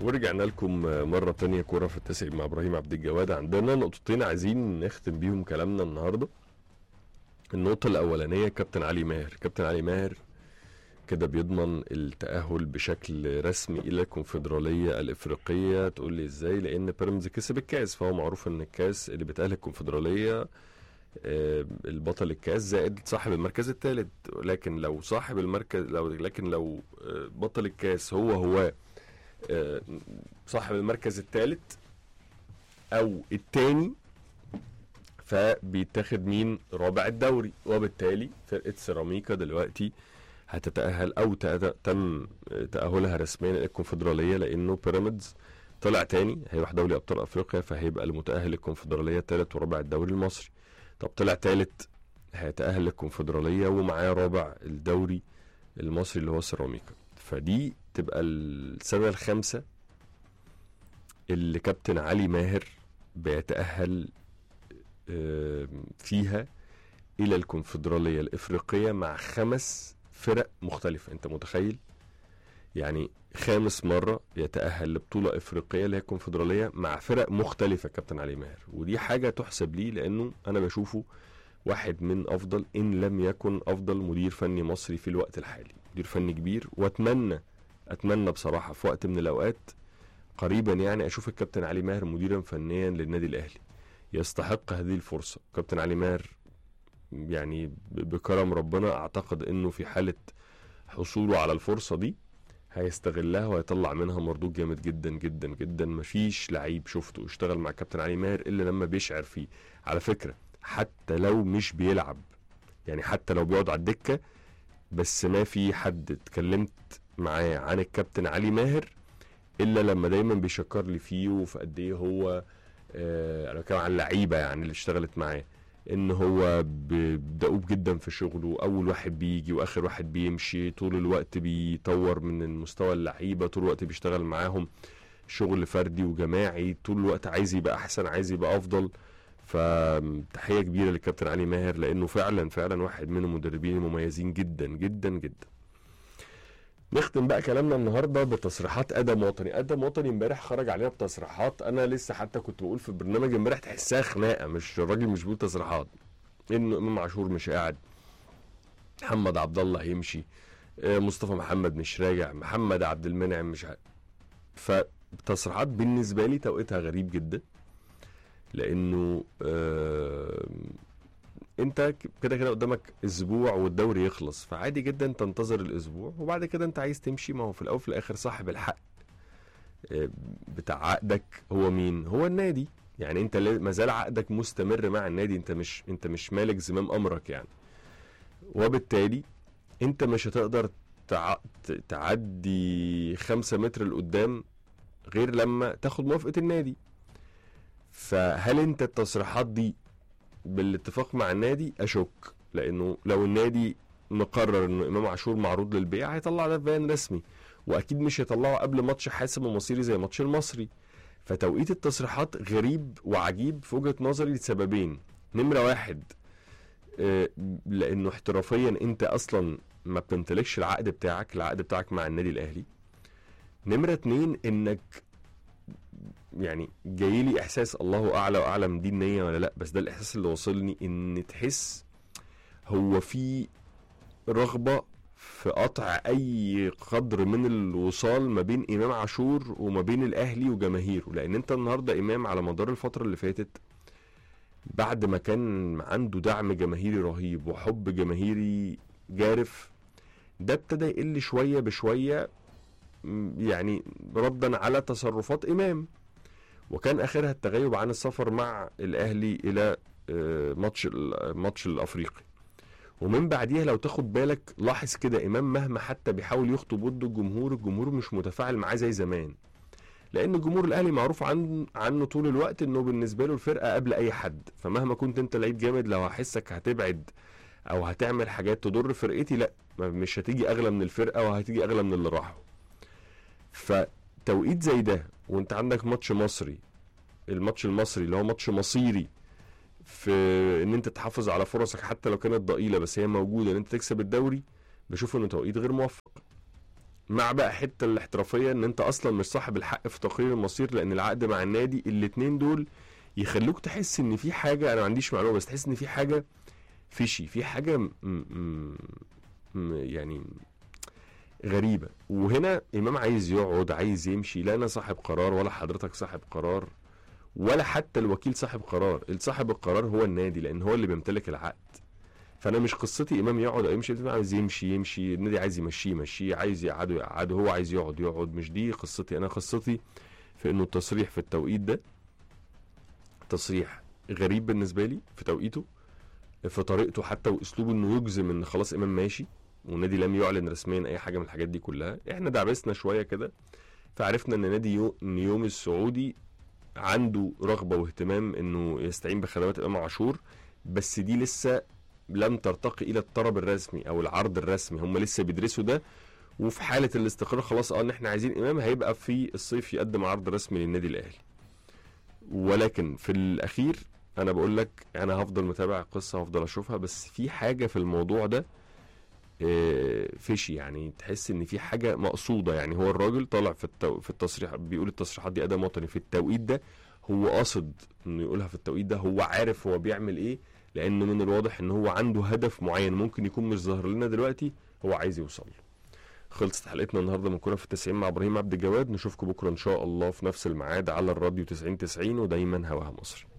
ورجعنا لكم مرة تانية كورة في التاسع مع إبراهيم عبد الجواد عندنا نقطتين عايزين نختم بيهم كلامنا النهاردة النقطة الأولانية كابتن علي ماهر كابتن علي ماهر كده بيضمن التأهل بشكل رسمي إلى الكونفدرالية الإفريقية تقول لي إزاي لأن بيراميدز كسب الكاس فهو معروف إن الكاس اللي بتأهل الكونفدرالية آه، البطل الكاس زائد صاحب المركز الثالث لكن لو صاحب المركز لو لكن لو آه، بطل الكاس هو هو آه، صاحب المركز الثالث او الثاني فبيتاخد مين رابع الدوري وبالتالي فرقه سيراميكا دلوقتي هتتاهل او تأت- تم تاهلها رسميا للكونفدراليه لانه بيراميدز طلع تاني هيروح دوري ابطال افريقيا فهيبقى المتاهل للكونفدراليه الثالث ورابع الدوري المصري طب طلع تالت هيتاهل للكونفدراليه ومعاه رابع الدوري المصري اللي هو سيراميكا فدي تبقى السنه الخامسه اللي كابتن علي ماهر بيتاهل آم، فيها الى الكونفدراليه الافريقيه مع خمس فرق مختلفه انت متخيل يعني خامس مره يتاهل لبطوله افريقيه اللي هي الكونفدراليه مع فرق مختلفه كابتن علي ماهر ودي حاجه تحسب ليه لانه انا بشوفه واحد من افضل ان لم يكن افضل مدير فني مصري في الوقت الحالي مدير فني كبير واتمنى اتمنى بصراحه في وقت من الاوقات قريبا يعني اشوف الكابتن علي ماهر مديرا فنيا للنادي الاهلي يستحق هذه الفرصه كابتن علي ماهر يعني ب- بكرم ربنا اعتقد انه في حاله حصوله على الفرصه دي هيستغلها وهيطلع منها مردود جامد جدا جدا جدا مفيش لعيب شفته اشتغل مع كابتن علي ماهر الا لما بيشعر فيه على فكره حتى لو مش بيلعب يعني حتى لو بيقعد على الدكه بس ما في حد اتكلمت معاه عن الكابتن علي ماهر الا لما دايما بيشكر لي فيه وفي قد ايه هو آه انا بتكلم عن اللعيبه يعني اللي اشتغلت معاه ان هو ب- دؤوب جدا في شغله اول واحد بيجي واخر واحد بيمشي طول الوقت بيطور من المستوى اللعيبه طول الوقت بيشتغل معاهم شغل فردي وجماعي طول الوقت عايز يبقى احسن عايز يبقى افضل فتحيه كبيره للكابتن علي ماهر لانه فعلا فعلا واحد من المدربين المميزين جدا جدا جدا نختم بقى كلامنا النهارده بتصريحات ادم وطني ادم وطني امبارح خرج علينا بتصريحات انا لسه حتى كنت بقول في البرنامج امبارح تحسها خناقه مش الراجل مش بيقول تصريحات انه امام عاشور مش قاعد محمد عبد الله هيمشي آه، مصطفى محمد مش راجع محمد عبد المنعم مش ع... فتصريحات بالنسبه لي توقيتها غريب جدا لانه آه انت ك- كده كده قدامك اسبوع والدوري يخلص فعادي جدا تنتظر الاسبوع وبعد كده انت عايز تمشي ما هو في الاول وفي الاخر صاحب الحق آه، بتاع عقدك هو مين هو النادي يعني انت لا- ما زال عقدك مستمر مع النادي انت مش انت مش مالك زمام امرك يعني وبالتالي انت مش هتقدر تع... ت- تعدي خمسة متر لقدام غير لما تاخد موافقة النادي فهل انت التصريحات دي بالاتفاق مع النادي اشك لانه لو النادي مقرر انه امام عاشور معروض للبيع هيطلع ده في بيان رسمي واكيد مش هيطلعه قبل ماتش حاسم ومصيري زي ماتش المصري فتوقيت التصريحات غريب وعجيب في وجهة نظري لسببين نمرة واحد آه، لانه احترافيا انت اصلا ما بتمتلكش العقد بتاعك العقد بتاعك مع النادي الاهلي نمرة اتنين انك يعني جاي لي احساس الله اعلى واعلم دي النية ولا لا بس ده الاحساس اللي وصلني ان تحس هو في رغبة في قطع اي قدر من الوصال ما بين امام عاشور وما بين الاهلي وجماهيره لان انت النهارده امام على مدار الفترة اللي فاتت بعد ما كان عنده دعم جماهيري رهيب وحب جماهيري جارف ده ابتدى يقل شوية بشوية م، يعني ردا على تصرفات امام وكان اخرها التغيب عن السفر مع الاهلي الى آه، ماتش الماتش الافريقي ومن بعديها لو تاخد بالك لاحظ كده امام مهما حتى بيحاول يخطب ضد الجمهور الجمهور مش متفاعل معاه زي زمان لان الجمهور الاهلي معروف عن عنه طول الوقت انه بالنسبه له الفرقه قبل اي حد فمهما كنت انت لعيب جامد لو هحسك هتبعد او هتعمل حاجات تضر فرقتي لا ما- مش هتيجي اغلى من الفرقه وهتيجي اغلى من اللي راحوا فتوقيت زي ده وانت عندك ماتش مصري الماتش المصري اللي هو ماتش مصيري في ان انت تحافظ على فرصك حتى لو كانت ضئيله بس هي موجوده ان انت تكسب الدوري بشوف انه توقيت غير موفق مع بقى حته الاحترافيه ان انت اصلا مش صاحب الحق في تقرير المصير لان العقد مع النادي الاتنين دول يخلوك تحس ان في حاجه انا ما عنديش معلومه بس تحس ان في حاجه فيشي في حاجه م م م يعني غريبه وهنا امام عايز يقعد عايز يمشي لا انا صاحب قرار ولا حضرتك صاحب قرار ولا حتى الوكيل صاحب قرار صاحب القرار هو النادي لان هو اللي بيمتلك العقد فانا مش قصتي امام يقعد او يمشي امام عايز يمشي يمشي النادي عايز يمشيه يمشيه عايز يقعده يقعده هو عايز يقعد يقعد مش دي قصتي انا قصتي في انه التصريح في التوقيت ده تصريح غريب بالنسبه لي في توقيته في طريقته حتى واسلوبه انه يجزم ان خلاص امام ماشي والنادي لم يعلن رسميا اي حاجه من الحاجات دي كلها احنا دعبسنا شويه كده فعرفنا ان نادي يو- نيوم السعودي عنده رغبه واهتمام انه يستعين بخدمات امام عاشور بس دي لسه لم ترتقي الى الطلب الرسمي او العرض الرسمي هم لسه بيدرسوا ده وفي حاله الاستقرار خلاص اه ان احنا عايزين امام هيبقى في الصيف يقدم عرض رسمي للنادي الاهلي ولكن في الاخير انا بقول لك انا هفضل متابع القصه هفضل اشوفها بس في حاجه في الموضوع ده آه، فيشي يعني تحس ان في حاجه مقصوده يعني هو الراجل طالع في التو... في التصريح بيقول التصريحات دي اداء وطني في التوقيت ده هو قاصد انه يقولها في التوقيت ده هو عارف هو بيعمل ايه لانه من الواضح ان هو عنده هدف معين ممكن يكون مش ظاهر لنا دلوقتي هو عايز يوصل له خلصت حلقتنا النهارده من كوره في التسعين مع ابراهيم عبد الجواد نشوفكم بكره ان شاء الله في نفس الميعاد على الراديو 90 90 ودايما هواها مصر